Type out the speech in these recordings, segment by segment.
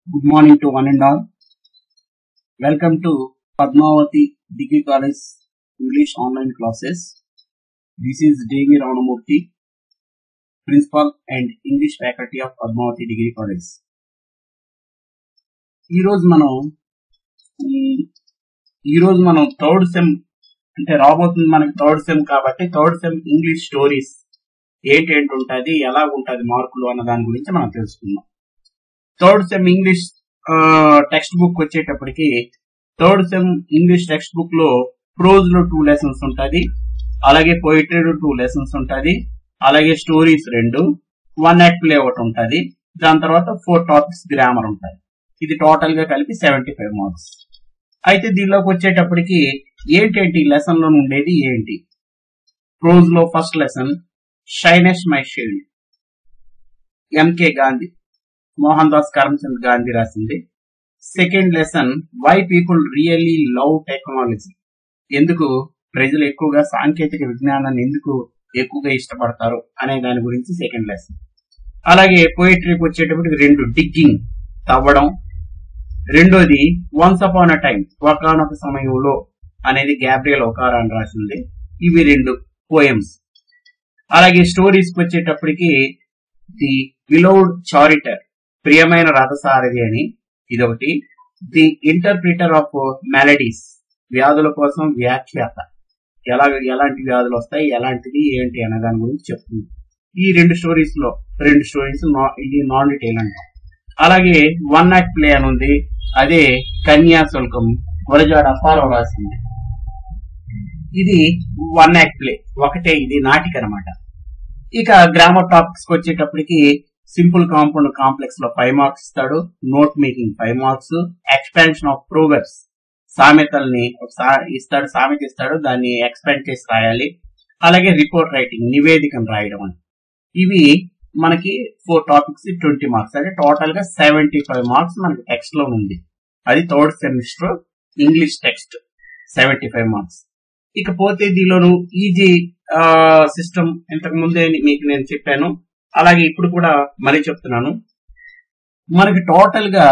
Good morning to one and all. Welcome to Padmavati Degree College English online classes. This is Devi Ravanamurthy, Principal and English Faculty of Padmavati Degree College. ఈరోజు మనం ఈ- ఈరోజు మనం third sem అంటే రాబోతుంది మనకి third sem కాబట్టి third sem English stories ఏంటేంటి ఉంటుంది ఎలా ఉంటుంది మార్కులు అన్న దాని గురించి మనం తెలుసుకుందాం third sem English text book వచ్చేటప్పటికి third sem English text book లో ప్రోజ్ లో టూ లెసన్స్ ఉంటుంది అలాగే పోయిటరీ టూ లెసన్స్ ఉంటుంది అలాగే స్టోరీస్ రెండు వన్ యాక్ట్ ప్లే ఒకటి ఉంటుంది దాని తర్వాత ఫోర్ టాపిక్స్ గ్రామర్ ఉంటుంది ఇది టోటల్ గా కలిపి సెవెంటీ ఫైవ్ మార్క్స్ అయితే దీనిలోకి వచ్చేటప్పటికి ఏంటేంటి లెసన్ లో ఉండేది ఏంటి ప్రోజ్ లో first lesson shyness my shield M K Gandhi Mohandas Karamchand Gandhi రాసింది second lesson why people really love technology ఎందుకు ప్రజలు ఎక్కువగా సాంకేతిక విజ్ఞానాన్ని ఎందుకు ఎక్కువగా ఇష్టపడతారు అనే దాని గురించి సెకండ్ లెసన్ అలాగే పోయిటరీకి వచ్చేటప్పటికి రెండు డిగ్గింగ్ తవ్వడం రెండోది వన్స్ అపాన్ అ టైం ఒకనొక సమయంలో అనేది గ్యాబ్రియల్ ఒకారా అని రాసింది ఇవి రెండు పోయమ్స్ అలాగే స్టోరీస్ కి వచ్చేటప్పటికి ది విలౌడ్ చారిటర్ ప్రియమైన రథసారథి అని ఇదొకటి ది ఇంటర్ప్రిటర్ ఆఫ్ మెలడీస్ వ్యాధుల కోసం వ్యాఖ్యాత ఎలా ఎలాంటి వ్యాధులు వస్తాయి ఎలాంటిది ఏంటి అనే దాని గురించి చెప్తుంది ఈ రెండు స్టోరీస్ లో రెండు స్టోరీస్ ఇది నాన్ డీటెయిల్ అంట అలాగే వన్ యాక్ట్ ప్లే అని ఉంది అదే కన్యాశుల్కం గురజాడ అప్పారావు రాసింది ఇది వన్ యాక్ట్ ప్లే ఒకటే ఇది నాటిక అనమాట ఇక గ్రామర్ టాపిక్స్ కి వచ్చేటప్పటికి సింపుల్ కాంపౌండ్ కాంప్లెక్స్ లో ఫైవ్ మార్క్స్ ఇస్తాడు note making five marks expansion of proverbs సామెతల్ని ఒక సా- ఇస్తాడు సామెత ఇస్తాడు దాన్ని ఎక్స్పాండ్ చేసి రాయాలి అలాగే రిపోర్ట్ రైటింగ్ నివేదికను రాయడం అని ఇవి మనకి ఫోర్ టాపిక్స్ ట్వంటీ మార్క్స్ అంటే టోటల్ గా సెవెంటీ ఫైవ్ మార్క్స్ మనకి టెక్స్ట్ లో ఉంది అది third semester English text seventy five marks ఇకపోతే దీనిలోను ఈజీ సిస్టమ్ ఇంతకు ముందే మీకు నేను చెప్పాను అలాగే ఇప్పుడు కూడా మరీ చెప్తున్నాను మనకి టోటల్ గా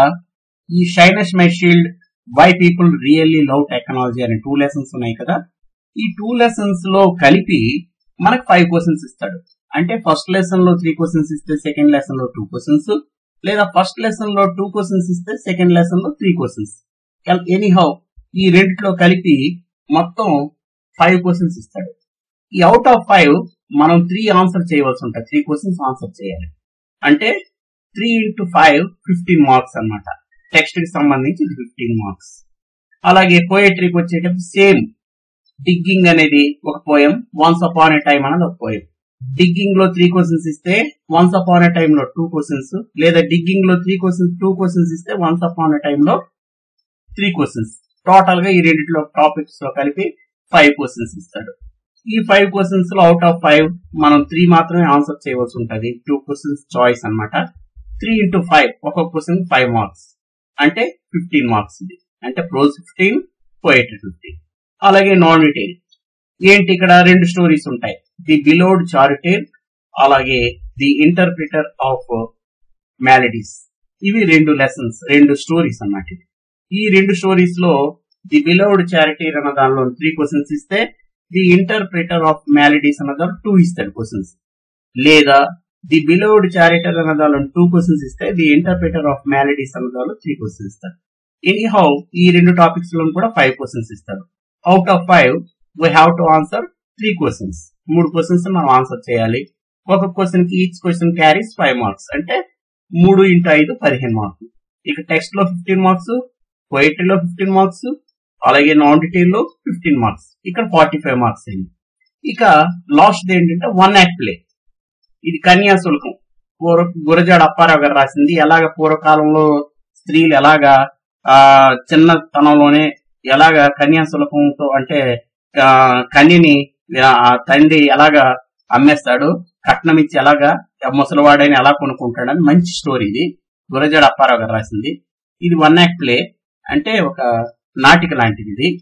ఈ shyness my shield why people really love technology అనే టూ లెసన్స్ ఉన్నాయి కదా ఈ టూ లెసన్స్ లో కలిపి మనకు ఫైవ్ క్వశ్చన్స్ ఇస్తాడు అంటే ఫస్ట్ లెసన్ లో త్రీ క్వశ్చన్స్ ఇస్తే సెకండ్ లెసన్ లో టూ క్వశ్చన్స్ లేదా ఫస్ట్ లెసన్ లో టూ క్వశ్చన్స్ ఇస్తే సెకండ్ లెసన్ లో త్రీ క్వశ్చన్స్ ఎనీహౌ ఈ రెండిట్లో కలిపి మొత్తం ఫైవ్ క్వశ్చన్స్ ఇస్తాడు ఈ అవుట్ ఆఫ్ ఫైవ్ మనం త్రీ ఆన్సర్ చేయవలసి ఉంటుంది త్రీ క్వశ్చన్స్ ఆన్సర్ చేయాలి అంటే three into five fifteen marks అన్నమాట టెక్స్ట్ కి సంబంధించి ఫిఫ్టీన్ మార్క్స్ అలాగే పోయట్రీకి వచ్చేటప్పుడు సేమ్ డిగ్గింగ్ అనేది ఒక poem once upon a time అనేది ఒక పోయం డిగ్గింగ్ లో త్రీ క్వశ్చన్స్ ఇస్తే వన్స్ అపాన్ ఎ టైం లో టూ క్వశ్చన్స్ లేదా డిగ్గింగ్ లో త్రీ క్వశ్చన్స్ టూ క్వశ్చన్స్ ఇస్తే వన్స్ అపాన్ ఎ టైం లో త్రీ క్వశ్చన్స్ టోటల్ గా ఈ రెండిట్లో టాపిక్స్ లో కలిపి ఫైవ్ క్వశ్చన్స్ ఇస్తాడు ఈ ఫైవ్ క్వశ్చన్స్ లో అవుట్ ఆఫ్ ఫైవ్ మనం త్రీ మాత్రమే ఆన్సర్ చేయవలసి ఉంటది టూ క్వశ్చన్స్ చాయిస్ అన్నమాట త్రీ ఇంటూ ఫైవ్ ఒక్కొక్క క్వశ్చన్ ఫైవ్ మార్క్స్ అంటే ఫిఫ్టీన్ మార్క్స్ ఇది అంటే ప్రోజ్ ఫిఫ్టీన్ పోయిటరీ ఫిఫ్టీన్ అలాగే నాన్ డీటెయిల్ ఏంటి ఇక్కడ రెండు స్టోరీస్ ఉంటాయి ది బిలోడ్ చారిటేర్ అలాగే ది ఇంటర్ప్రిటర్ ఆఫ్ మ్యాలడీస్ ఇవి రెండు లెసన్స్ రెండు స్టోరీస్ అన్నమాట ఇవి. ఈ రెండు స్టోరీస్ లో ది బిలోడ్ చారిటీర్ అన్న దానిలో త్రీ క్వశ్చన్స్ ఇస్తే ది ఇంటర్ప్రిటర్ ఆఫ్ మ్యాలడీస్ అన్న దానిలో టూ ఇస్తాడు క్వశ్చన్స్ లేదా ది బిలోడ్ చారిటర్ అన్న దానిలో టూ క్వశ్చన్స్ ఇస్తే ది ఇంటర్ప్రిటర్ ఆఫ్ మ్యాలడీస్ అన్న దానిలో త్రీ క్వశ్చన్స్ ఇస్తాడు ఎనీహౌ ఈ రెండు టాపిక్స్ లో కూడా ఫైవ్ క్వశ్చన్స్ ఇస్తాడు out of five we have to answer three questions మూడు క్వశ్చన్స్ మనం ఆన్సర్ చేయాలి ఒక క్వశ్చన్ కి each question carries five marks అంటే మూడు ఇంటూ ఐదు పదిహేను మార్క్స్ ఇక టెక్స్ట్ లో ఫిఫ్టీన్ మార్క్స్ పోయిటరీలో ఫిఫ్టీన్ మార్క్స్ అలాగే నాన్ డీటెయిల్ లో ఫిఫ్టీన్ మార్క్స్ ఇక్కడ ఫార్టీ ఫైవ్ మార్క్స్ అయింది ఇక లాస్ట్ ఏంటంటే వన్ యాక్ట్ ప్లే ఇది కన్యాశుల్కం పూర్వ గురజాడ అప్పారావు గారు రాసింది ఎలాగ పూర్వకాలంలో స్త్రీలు ఎలాగా ఆ చిన్నతనంలోనే ఎలాగ కన్యాశుల్కంతో అంటే ఆ, కన్యని ఆ తండ్రి ఎలాగా అమ్మేస్తాడు కట్నం ఇచ్చి ఎలాగా ముసలివాడని ఎలా కొనుక్కుంటాడని మంచి స్టోరీ ఇది గురజాడ అప్పారావు గారు రాసింది ఇది వన్ యాక్ట్ ప్లే అంటే ఒక నాటిక లాంటిది ఇది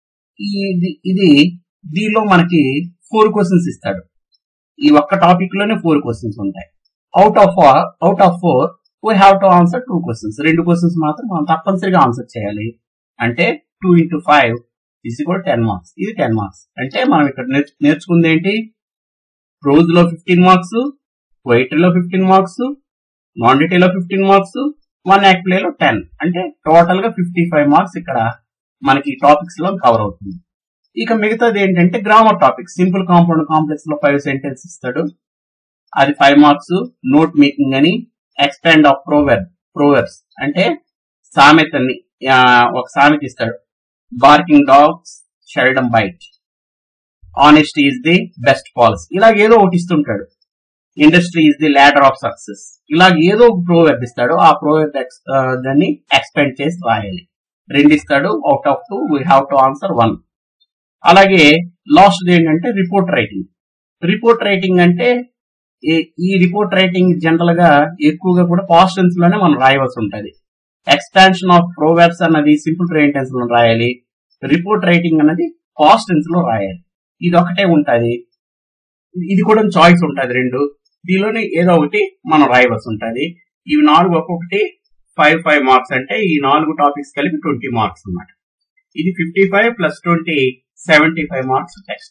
ఇది ఇది దీనిలో మనకి ఫోర్ క్వశ్చన్స్ ఇస్తాడు ఈ ఒక్క టాపిక్ లోనే ఫోర్ క్వశ్చన్స్ ఉంటాయి out of out of four we have to answer two questions రెండు క్వశ్చన్స్ మాత్రం మనం తప్పనిసరిగా ఆన్సర్ చేయాలి అంటే టూ ఇంటూ ఫైవ్ ఇది కూడా టెన్ మార్క్స్ ఇది టెన్ మార్క్స్ అంటే మనం ఇక్కడ నేర్చు- నేర్చుకుంది ఏంటి రోజులో ఫిఫ్టీన్ మార్క్స్ లో ఫిఫ్టీన్ మార్క్స్ నాన్ లో ఫిఫ్టీన్ మార్క్స్ వన్ యాక్ట్ లో టెన్ అంటే టోటల్ గా ఫిఫ్టీ ఫైవ్ మార్క్స్ ఇక్కడ మనకి టాపిక్స్ లో కవర్ అవుతుంది ఇక మిగతాది ఏంటంటే grammar topics simple compound complex లో ఫైవ్ సెంటెన్స్ ఇస్తాడు అది ఫైవ్ మార్క్స్ నోట్ మేకింగ్ అని ఎక్స్పాండ్ ఆఫ్ ప్రోవెర్ ప్రోవర్స్ అంటే సామెతని ఆ, ఒక సామెత ఇస్తాడు barking dogs seldom bite honesty is the best policy ఇలాగ ఏదో ఒకటి ఇస్తుంటాడు industry is the ladder of success ఇలాగ ఏదో ఒక ప్రోవెర్బ్ ఇస్తాడు ఆ ప్రోవెర్బ్ దాన్ని ఎక్స్పెండ్ చేసి రాయాలి రెండు ఇస్తాడు out of two we have to answer one అలాగే లాస్ట్ ఏంటంటే రిపోర్ట్ రైటింగ్ రిపోర్ట్ రైటింగ్ అంటే ఈ- ఈ రిపోర్ట్ రైటింగ్ జనరల్ గా ఎక్కువగా కూడా పాస్ట్ టెన్స్ లోనే మనం రాయవలసి ఉంటది ఎక్స్పాన్షన్ ఆఫ్ ప్రోవర్బ్స్ అన్నది సింపుల్ ప్రెజెంట్ టెన్స్ లో రాయాలి రిపోర్ట్ రైటింగ్ అన్నది పాస్ట్ టెన్స్ లో రాయాలి ఇది ఒకటే ఉంటది ఇది కూడా చాయిస్ ఉంటది రెండు దీనిలోనే ఏదో ఒకటి మనం రాయవలసి ఉంటది ఇవి నాలుగు ఒక్కొక్కటి ఫైవ్ ఫైవ్ మార్క్స్ అంటే ఈ నాలుగు టాపిక్స్ కలిపి ట్వంటీ మార్క్స్ అన్నమాట ఇది fifty five plus twenty seventy five marks text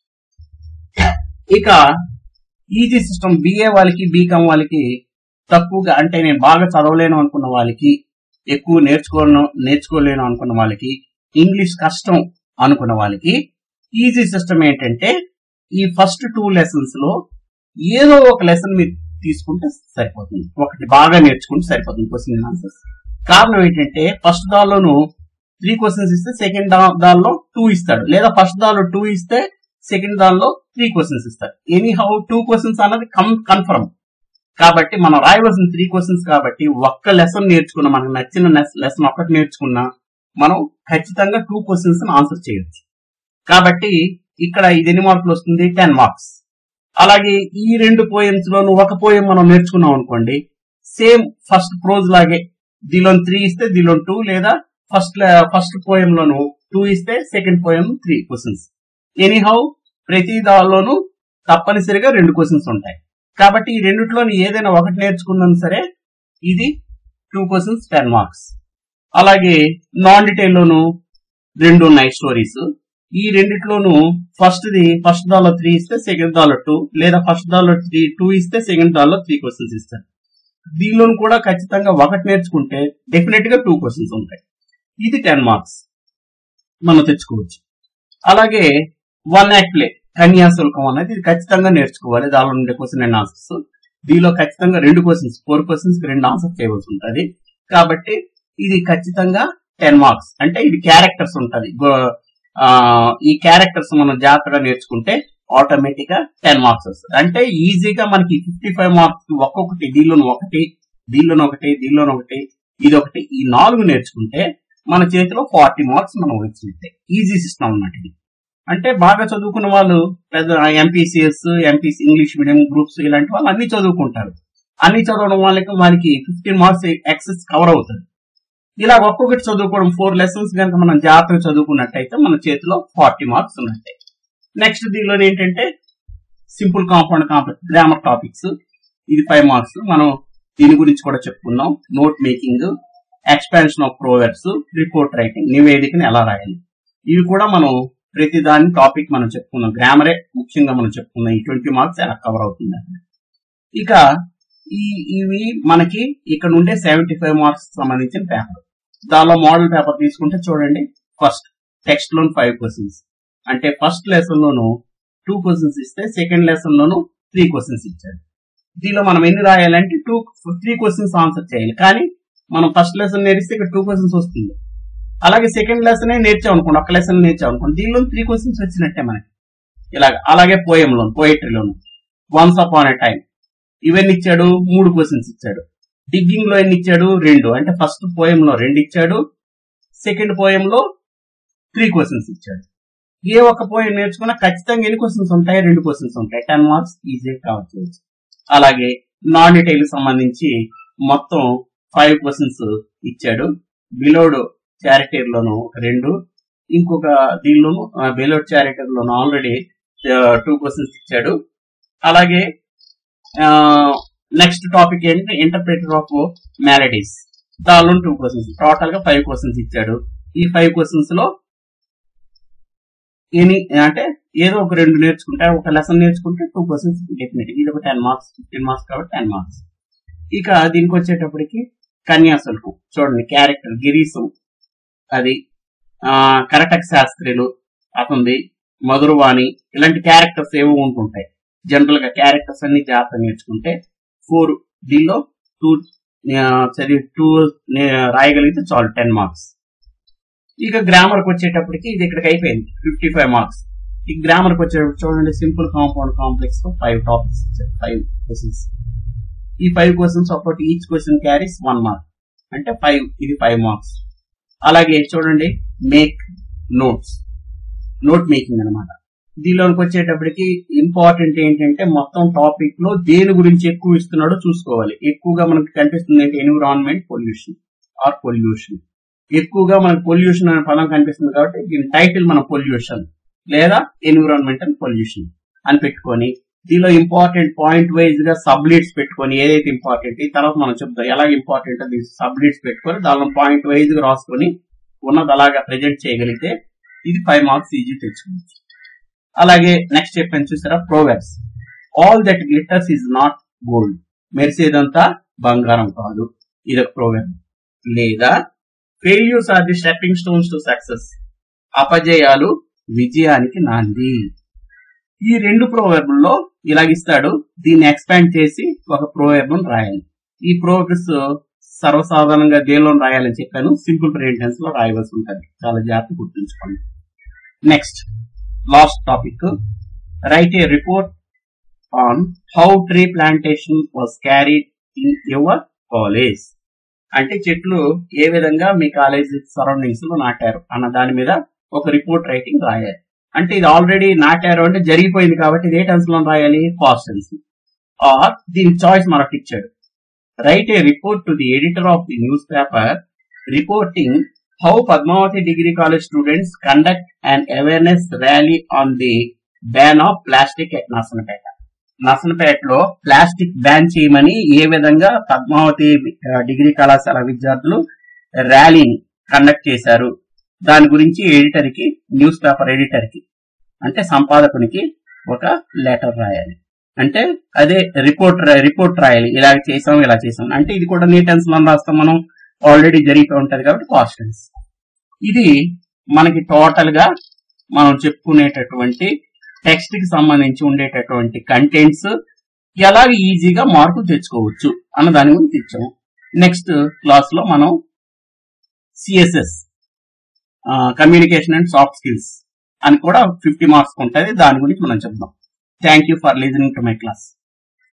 ఇక ఈజీ సిస్టమ్ బిఏ వాళ్ళకి బీకామ్ వాళ్ళకి తక్కువగా అంటే నేను బాగా చదవలేను అనుకున్న వాళ్ళకి ఎక్కువ నేర్చుకోను నేర్చుకోలేను అనుకున్న వాళ్ళకి ఇంగ్లీష్ కష్టం అనుకున్న వాళ్ళకి ఈజీ సిస్టమ్ ఏంటంటే ఈ ఫస్ట్ టూ లెసన్స్ లో ఏదో ఒక లెసన్ మీరు తీసుకుంటే సరిపోతుంది ఒకటి బాగా నేర్చుకుంటే సరిపోతుంది క్వశ్చన్ ఆన్సర్స్ కారణం ఏంటంటే ఫస్ట్ దానిలోను త్రీ క్వశ్చన్స్ ఇస్తే సెకండ్ దానిలో టూ ఇస్తాడు లేదా ఫస్ట్ దానిలో టూ ఇస్తే సెకండ్ దానిలో త్రీ క్వశ్చన్స్ ఇస్తాడు ఎనీ హౌ టూ క్వశ్చన్స్ అన్నది కన్ఫర్మ్ కాబట్టి మనం రాయవలసిన త్రీ క్వశ్చన్స్ కాబట్టి ఒక్క లెసన్ నేర్చుకున్న మనకు నచ్చిన లెసన్ ఒక్కటి నేర్చుకున్నా మనం ఖచ్చితంగా టూ క్వశ్చన్స్ ఆన్సర్ చేయొచ్చు కాబట్టి ఇక్కడ ఇది ఎన్ని మార్కులు వస్తుంది టెన్ మార్క్స్ అలాగే ఈ రెండు పోయమ్స్ లోను ఒక పోయం మనం నేర్చుకున్నాం అనుకోండి సేమ్ ఫస్ట్ ప్రోజ్ లాగే దీనిలో త్రీ ఇస్తే దీనిలో టూ లేదా ఫస్ట్ ఫస్ట్ పోయం లోను టూ ఇస్తే second poem three questions anyhow ప్రతి దానిలోనూ తప్పనిసరిగా రెండు క్వశ్చన్స్ ఉంటాయి కాబట్టి ఈ రెండిట్లోని ఏదైనా ఒకటి నేర్చుకున్నా సరే ఇది టూ క్వశ్చన్స్ టెన్ మార్క్స్ అలాగే నాన్ డీటెయిల్ లోను రెండు ఉన్నాయి స్టోరీస్ ఈ రెండిట్లోనూ ఫస్ట్ ది ఫస్ట్ దాలో త్రీ ఇస్తే సెకండ్ దాలో టూ లేదా ఫస్ట్ దాలో త్రీ టూ ఇస్తే సెకండ్ దాలో త్రీ క్వశ్చన్స్ ఇస్తారు దీనిలోను కూడా ఖచ్చితంగా ఒకటి నేర్చుకుంటే డెఫినెట్ గా టూ క్వశ్చన్స్ ఉంటాయి ఇది టెన్ మార్క్స్ మనం తెచ్చుకోవచ్చు అలాగే వన్ యాక్ట్ ప్లే కన్యాశుల్కం అనేది ఇది ఖచ్చితంగా నేర్చుకోవాలి దానిలో ఉండే క్వశ్చన్ అండ్ ఆన్సర్స్ దీనిలో ఖచ్చితంగా రెండు క్వశ్చన్స్ ఫోర్ క్వశ్చన్స్ రెండు ఆన్సర్ చేయవలసి ఉంటుంది కాబట్టి ఇది ఖచ్చితంగా టెన్ మార్క్స్ అంటే ఇది క్యారెక్టర్స్ ఉంటది గో- ఆ, ఈ క్యారెక్టర్స్ మనం జాగ్రత్తగా నేర్చుకుంటే ఆటోమేటిక్ గా టెన్ మార్క్స్ వస్తుంది అంటే ఈజీగా మనకి ఫిఫ్టీ ఫైవ్ మార్క్స్ ఒక్కొక్కటి దీనిలోని ఒకటి దీనిలోని ఒకటి దీనిలోని ఒకటి ఇది ఒకటి ఈ నాలుగు నేర్చుకుంటే మన చేతిలో ఫార్టీ మార్క్స్ మనం వచ్చినట్టే ఈజీ సిస్టమ్ అన్నట్టు ఇది అంటే బాగా చదువుకున్న వాళ్ళు పెద్ద MPCS MPC English medium groups ఇలాంటి వాళ్ళు అన్ని చదువుకుంటారు అన్ని చదవడం వాళ్ళకి వాళ్ళకి ఫిఫ్టీన్ మార్క్స్ ఎక్సెస్ కవర్ అవుతుంది ఇలా ఒక్కొక్కటి చదువుకోవడం ఫోర్ లెసన్స్ కనుక మనం జాగ్రత్తగా చదువుకున్నట్టయితే మన చేతిలో ఫార్టీ మార్క్స్ ఉన్నట్టే నెక్స్ట్ దీనిలో ఏంటంటే simple compound complex grammar topics ఇది ఫైవ్ మార్క్స్ మనం దీని గురించి కూడా చెప్పుకున్నాం note making expansion of proverbs report writing నివేదికని ఎలా రాయాలి ఇవి కూడా మనం ప్రతి దాని టాపిక్ మనం చెప్పుకున్నాం గ్రామరే ముఖ్యంగా మనం చెప్పుకున్నాం ఈ ట్వంటీ మార్క్స్ ఎలా కవర్ అవుతుంది ఇక ఈ ఇవి మనకి ఇక్కడ ఉండే సెవెంటీ ఫైవ్ మార్క్స్ సంబంధించిన పేపర్ దానిలో మోడల్ పేపర్ తీసుకుంటే చూడండి ఫస్ట్ టెక్స్ట్ లోన్ ఫైవ్ క్వశ్చన్స్ అంటే ఫస్ట్ లెసన్ లోను టూ క్వశ్చన్స్ ఇస్తే సెకండ్ లెసన్ లోను త్రీ క్వశ్చన్స్ ఇచ్చారు దీనిలో మనం ఎన్ని రాయాలంటే టూ త్రీ క్వశ్చన్స్ ఆన్సర్ చేయాలి కానీ మనం ఫస్ట్ లెసన్ నేర్పిస్తే ఇక్కడ టూ క్వశ్చన్స్ వస్తుంది అలాగే సెకండ్ లెసన్ నేర్చాం అనుకోండి ఒక లెసన్ నేర్చాం అనుకోండి దీనిలో త్రీ క్వశ్చన్స్ వచ్చినట్టే మనకి ఇలాగ అలాగే పోయం లోను పోయిటరీలోను వన్స్ అపాన్ ఎ టైం ఇవన్నీ ఇచ్చాడు మూడు క్వశ్చన్స్ ఇచ్చాడు డిగ్గింగ్ లో ఎన్ని ఇచ్చాడు రెండు అంటే ఫస్ట్ పోయం లో రెండు ఇచ్చాడు సెకండ్ పోయం లో త్రీ క్వశ్చన్స్ ఇచ్చాడు ఏ ఒక్క పోయం నేర్చుకున్నా ఖచ్చితంగా ఎన్ని క్వశ్చన్స్ ఉంటాయి రెండు క్వశ్చన్స్ ఉంటాయి టెన్ మార్క్స్ ఈజీగా కవర్ చేయొచ్చు అలాగే నాన్ డీటెయిల్ సంబంధించి మొత్తం ఫైవ్ క్వశ్చన్స్ ఇచ్చాడు బిలోడ్ చారిటీర్ లోను ఒక రెండు ఇంకొక దీనిలోను బిలోడ్ చారిటీర్ లోను ఆల్రెడీ టూ క్వశ్చన్స్ ఇచ్చాడు అలాగే నెక్స్ట్ టాపిక్ ఏంటి ఇంటర్ప్రిటర్ ఆఫ్ మ్యాలడీస్ దానిలో టూ క్వశ్చన్స్ టోటల్ గా ఫైవ్ క్వశ్చన్స్ ఇచ్చాడు ఈ ఫైవ్ క్వశ్చన్స్ లో ఎనీ అంటే ఏదో ఒక రెండు నేర్చుకుంటే ఒక లెసన్ నేర్చుకుంటే టూ క్వశ్చన్స్ డెఫినెట్ ఇది ఒక టెన్ మార్క్స్ ఫిఫ్టీన్ మార్క్స్ కాబట్టి టెన్ మార్క్స్ ఇక దీనికి వచ్చేటప్పటికి కన్యాశుల్కం చూడండి క్యారెక్టర్ గిరీశం అది ఆ కరటక శాస్త్రులు అతనిది మధురవాణి ఇలాంటి క్యారెక్టర్స్ ఏవో ఉంటుంటాయి జనరల్ గా క్యారెక్టర్స్ అన్ని జాగ్రత్త నేర్చుకుంటే ఫోర్ దీనిలో టూ చదివి టూ రాయగలిగితే చాలు టెన్ మార్క్స్ ఇక గ్రామర్ కి వచ్చేటప్పటికి ఇది ఇక్కడికి అయిపోయింది ఫిఫ్టీ ఫైవ్ మార్క్స్ ఈ గ్రామర్ కి వచ్చేటప్పుడు చూడండి simple compound complex five topics five questions ఈ ఫైవ్ క్వశ్చన్స్ ఒకటి each question carries one mark అంటే ఫైవ్ ఇది ఫైవ్ మార్క్స్ అలాగే చూడండి మేక్ నోట్స్ నోట్ మేకింగ్ అనమాట దీనిలోకి వచ్చేటప్పటికి ఇంపార్టెంట్ ఏంటంటే మొత్తం టాపిక్ లో దేని గురించి ఎక్కువ ఇస్తున్నాడో చూసుకోవాలి ఎక్కువగా మనకు కనిపిస్తుంది ఏంటి ఎన్విరాన్మెంట్ పొల్యూషన్ ఆర్ పొల్యూషన్ ఎక్కువగా మనకు పొల్యూషన్ అనే పదం కనిపిస్తుంది కాబట్టి దీని టైటిల్ మన పొల్యూషన్ లేదా ఎన్విరాన్మెంటల్ పొల్యూషన్ అని పెట్టుకొని దీనిలో ఇంపార్టెంట్ పాయింట్ వైజ్ గా సబ్లీడ్స్ పెట్టుకొని ఏదైతే ఇంపార్టెంట్ ఈ తర్వాత మనం చెప్తాం ఎలా ఇంపార్టెంట్ అది సబ్లీడ్స్ పెట్టుకొని దానిలో పాయింట్ వైజ్ గా రాసుకొని ఉన్నది అలాగా ప్రెజెంట్ చేయగలిగితే ఇది ఫైవ్ మార్క్స్ ఈజీ తెచ్చుకోవచ్చు అలాగే నెక్స్ట్ చెప్పాను చూసారా proverbs all that glitters is not gold మెరిసేదంతా బంగారం కాదు ఇది ఒక ప్రోవెబ్ లేదా failures are the stepping stones to success అపజయాలు విజయానికి నాంది ఈ రెండు ప్రోవెబుల్లో ఇలాగిస్తాడు దీన్ని ఎక్స్పాండ్ చేసి ఒక ప్రోవెబ్ రాయాలి ఈ ప్రోవెబ్స్ సర్వసాధారణంగా దేనిలో రాయాలని చెప్పాను సింపుల్ ప్రెంటెన్స్ లో రాయవలసి ఉంటుంది చాలా జాగ్రత్త గుర్తుంచుకోండి next last topic write a report on how tree plantation was carried in your college అంటే చెట్లు ఏ విధంగా మీ కాలేజ్ సరౌండింగ్స్ లో నాటారు అన్న దాని మీద ఒక రిపోర్ట్ రైటింగ్ రాయాలి అంటే ఇది ఆల్రెడీ నాటారు అంటే జరిగిపోయింది కాబట్టి ఇది ఏ టెన్స్ లో రాయాలి పాస్ట్ టెన్స్ ఆర్ దీని చాయిస్ మనకు ఇచ్చాడు write a report to the editor of the newspaper reporting how Padmavathi degree college students conduct and awareness rally on the ban of plastic at Narasannapeta నర్సనపేటలో ప్లాస్టిక్ బ్యాన్ చేయమని ఏ విధంగా Padmavati degree కళాశాల విద్యార్థులు ర్యాలీని కండక్ట్ చేశారు దాని గురించి ఎడిటర్ కి న్యూస్ పేపర్ ఎడిటర్ కి అంటే సంపాదకునికి ఒక లెటర్ రాయాలి అంటే అదే రిపోర్ట్ రిపోర్ట్ రాయాలి ఇలా చేసాం ఇలా చేసాం అంటే ఇది కూడా నీ టెన్స్ లో రాస్తాం మనం ఆల్రెడీ జరిగిపోయి ఉంటది కాబట్టి కాస్ట్ టెన్స్ ఇది మనకి టోటల్ గా మనం చెప్పుకునేటటువంటి టెక్స్ట్ కి సంబంధించి ఉండేటటువంటి కంటెంట్స్ ఎలా ఈజీగా మార్కులు తెచ్చుకోవచ్చు అన్న దాని గురించి ఇచ్చాము నెక్స్ట్ క్లాస్ లో మనం CSS communication and soft skills అని కూడా ఫిఫ్టీ మార్క్స్ ఉంటుంది దాని గురించి మనం చెప్దాం thank you for listening to my class